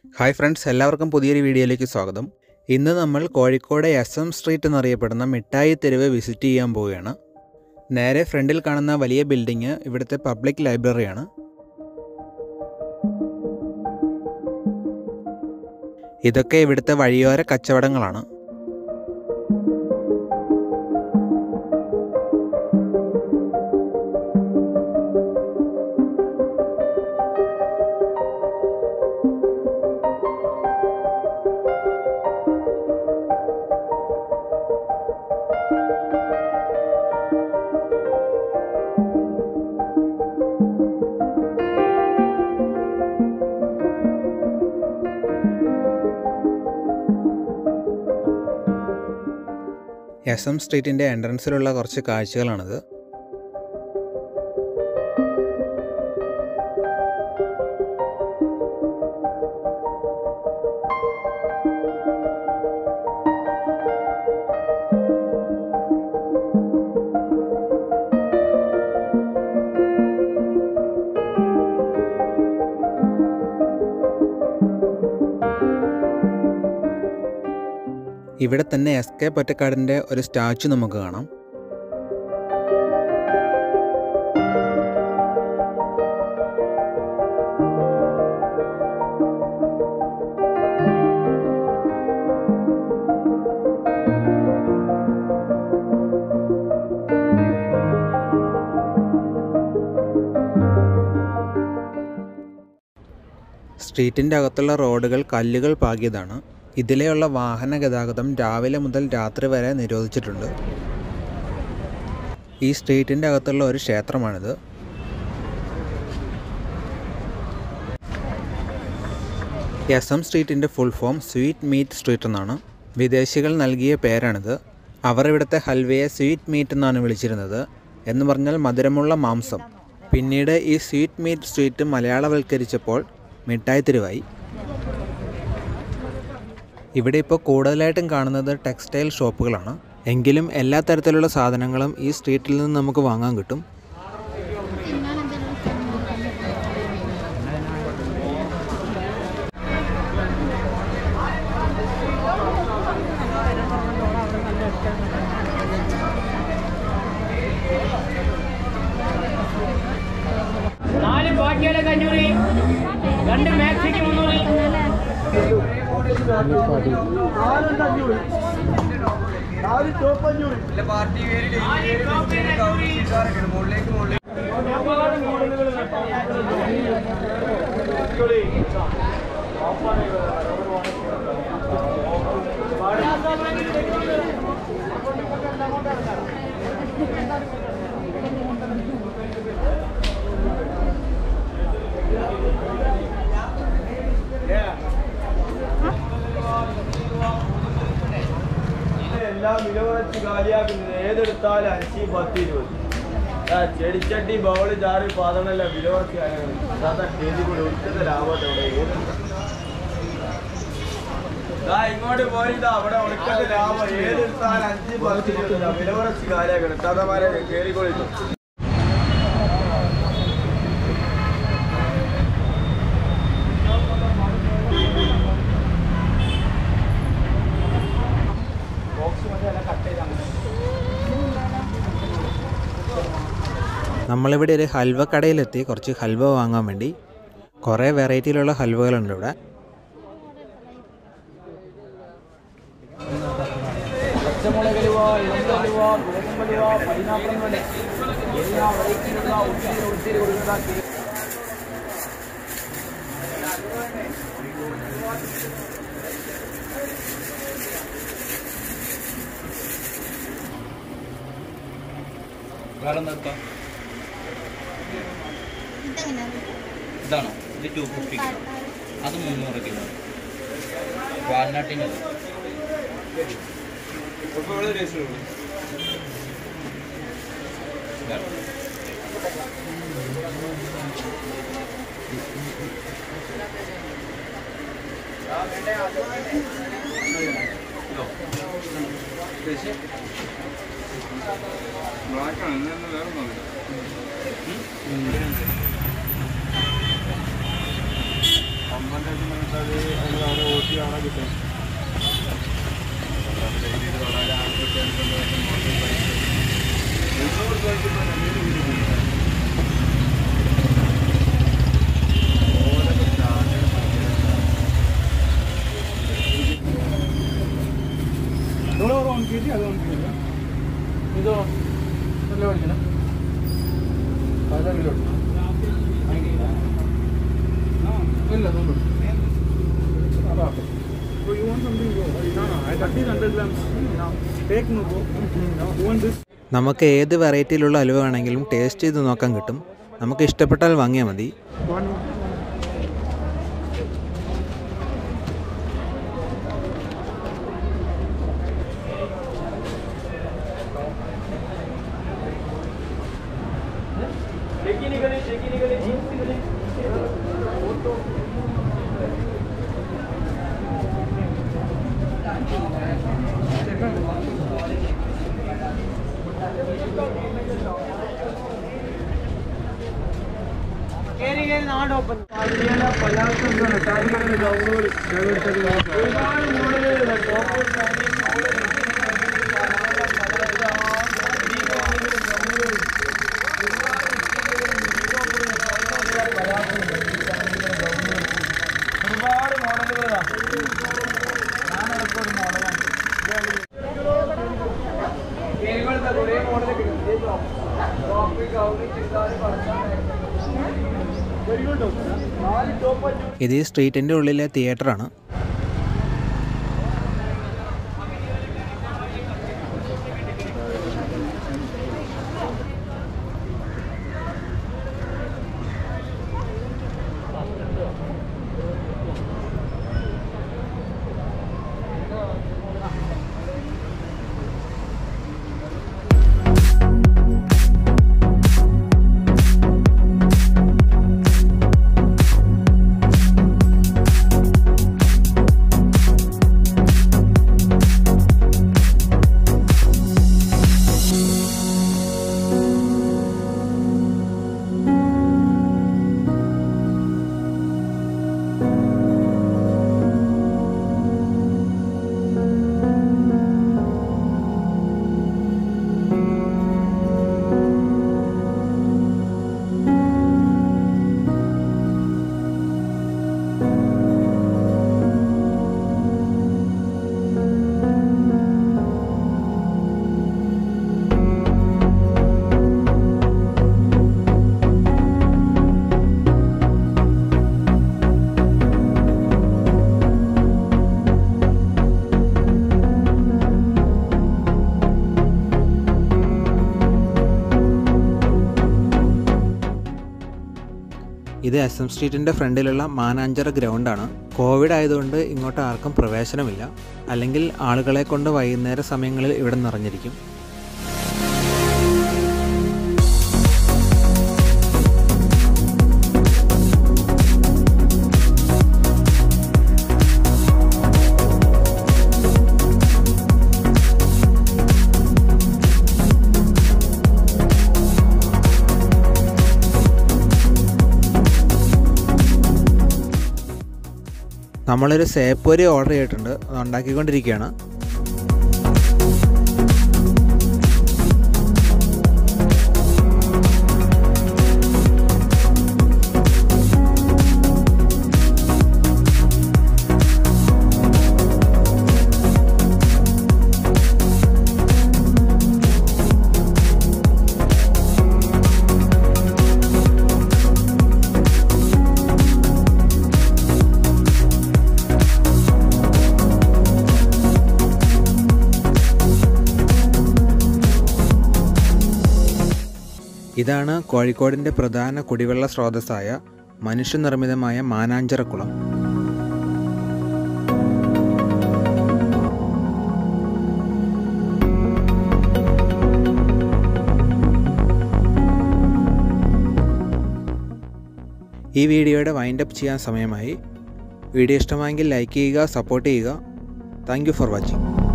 Hi friends എല്ലാവർക്കും പുതിയൊരു വീഡിയോയിലേക്ക് സ്വാഗതം ഇന്ന് നമ്മൾ കോഴിക്കോട് എസ് എം സ്ട്രീറ്റ് എന്നറിയപ്പെടുന്ന മിഠായി തെരുവ് വിസിറ്റ് ചെയ്യാൻ പോവുകയാണ് നേരെ ഫ്രണ്ടിൽ കാണുന്ന വലിയ ബിൽഡിംഗ് ഇവിടുത്തെ പബ്ലിക് ലൈബ്രറിയാണ് ഇതൊക്കെ ഇവിടുത്തെ വഴിയോര കച്ചവടങ്ങളാണ് എസ് എം സ്ട്രീറ്റിൻ്റെ എൻട്രൻസിലുള്ള കുറച്ച് കാഴ്ചകളാണിത് ഇവിടെ തന്നെ എസ് കെ പൊറ്റക്കാടിൻ്റെ ഒരു സ്റ്റാച്ചു നമുക്ക് കാണാം സ്ട്രീറ്റിൻ്റെ അകത്തുള്ള റോഡുകൾ കല്ലുകൾ പാകിയതാണ് ഇതിലെയുള്ള വാഹന ഗതാഗതം രാവിലെ മുതൽ രാത്രി വരെ നിരോധിച്ചിട്ടുണ്ട് ഈ സ്ട്രീറ്റിൻ്റെ അകത്തുള്ള ഒരു ക്ഷേത്രമാണിത് എസ് എം സ്ട്രീറ്റിൻ്റെ full form sweet meat street എന്നാണ് വിദേശികൾ നൽകിയ പേരാണിത് അവർ ഇവിടുത്തെ ഹൽവയെ സ്വീറ്റ് മീറ്റ് എന്നാണ് വിളിച്ചിരുന്നത് എന്ന് പറഞ്ഞാൽ മധുരമുള്ള മാംസം പിന്നീട് ഈ സ്വീറ്റ് മീറ്റ് സ്ട്രീറ്റ് മലയാളവൽക്കരിച്ചപ്പോൾ മിഠായി തെരുവായി ഇവിടെ ഇപ്പോൾ കൂടുതലായിട്ടും കാണുന്നത് ടെക്സ്റ്റൈൽ ഷോപ്പുകളാണ് എങ്കിലും എല്ലാ തരത്തിലുള്ള സാധനങ്ങളും ഈ സ്ട്രീറ്റിൽ നിന്ന് നമുക്ക് വാങ്ങാൻ കിട്ടും നാല് ബാക്കിയാലെ അഞ്ഞൂറ് രണ്ട് മാക്സിക്ക് മുന്നൂറ് എല്ലാം വിലകുറച്ച് കാലിയാക്കുന്നത് ഏതെടുത്താലും അഞ്ച് പത്ത് ഇരുപത് ആ ചെടിച്ചട്ടി ബൗള് ചാറ് പാത്രമെല്ലാം വിലകുറച്ച് കാലിയാക്കുന്നത് അതാ ചെയ്തി കൂടെ ഒറ്റത്തെ ലാഭത്തെ അവിടെ ഏതെടുത്താ ദാ ഇങ്ങോട്ട് പോരിതാ അവിടെ ഒടുക്കത്തെ ലാഭം ഏതെടുത്താലും അഞ്ച് പത്ത് ഇരുപത് വിലകുറച്ച് കാലിയാക്കണം താത്തമാരെ കയറിക്കൊള്ളിട്ടു നമ്മളിവിടെ ഒരു ഹൽവ കടയിലെത്തി കുറച്ച് ഹൽവ വാങ്ങാൻ വേണ്ടി കുറേ വെറൈറ്റിയിലുള്ള ഹൽവകളുണ്ട് ഇവിടെ പച്ചമുളക് ഹലുവ ഇളമ്പ ഹലുവ ഗോതമ്പ് ഹലുവ പൈനാപ്പിൾ ഹലുവ എല്ലാ വെറൈറ്റിയിലുള്ള ഒത്തിരി ഒത്തിരി കൊടുക്കുന്ന കേക്ക് വേറെ എന്താ ഇതാണോ ഇത് ടു ഫിഫ്റ്റി കിലോ അത് മുന്നൂറ് കിലോ വാൽനട്ടിന് ഇതോ നല്ല മേടിക്കണം പതിനാറ് കിലോ ഇല്ല നൂറ് So you want something? No, no, I got these 100 grams. No, take no go. No, you want this? നമുക്ക് ഏത് വെറൈറ്റിയിലുള്ള അലുവ വേണമെങ്കിലും ടേസ്റ്റ് ചെയ്ത് നോക്കാൻ കിട്ടും നമുക്ക് ഇഷ്ടപ്പെട്ടാൽ വാങ്ങിയാൽ മതി One. ഒരുപാട് മോഡലുകളുണ്ട് ടോപ്പ് ഒരുപാട് മോഡലുകളാണ് ഞാനടക്കം ഒരു മോഡലാണ് കേൾവെടുത്ത കുറേ മോഡൽ കിട്ടും ടോപ്പ് ഗൗരി ചുരിദാർ നാല് ടോപ്പ് ഇത് ഈ സ്ട്രീറ്റിൻ്റെ ഉള്ളിലെ തിയേറ്ററാണ് ഇത് എസ് എം സ്ട്രീറ്റിൻ്റെ ഫ്രണ്ടിലുള്ള മാനാഞ്ചിറ ഗ്രൗണ്ടാണ് കോവിഡ് ആയതുകൊണ്ട് ഇങ്ങോട്ട് ആർക്കും പ്രവേശനമില്ല അല്ലെങ്കിൽ ആളുകളെ കൊണ്ട് വൈകുന്നേര സമയങ്ങളിൽ ഇവിടെ നിറഞ്ഞിരിക്കും നമ്മളൊരു സേപ്പൊരി ഓർഡർ ചെയ്തിട്ടുണ്ട് അത് ഉണ്ടാക്കിക്കൊണ്ടിരിക്കുകയാണ് ഇതാണ് കോഴിക്കോടിൻ്റെ പ്രധാന കുടിവെള്ള സ്രോതസ്സായ മനുഷ്യനിർമ്മിതമായ മാനാഞ്ചിറക്കുളം ഈ വീഡിയോയുടെ വൈൻഡപ്പ് ചെയ്യാൻ സമയമായി വീഡിയോ ഇഷ്ടമായെങ്കിൽ ലൈക്ക് ചെയ്യുക സപ്പോർട്ട് ചെയ്യുക താങ്ക് യു ഫോർ വാച്ചിങ്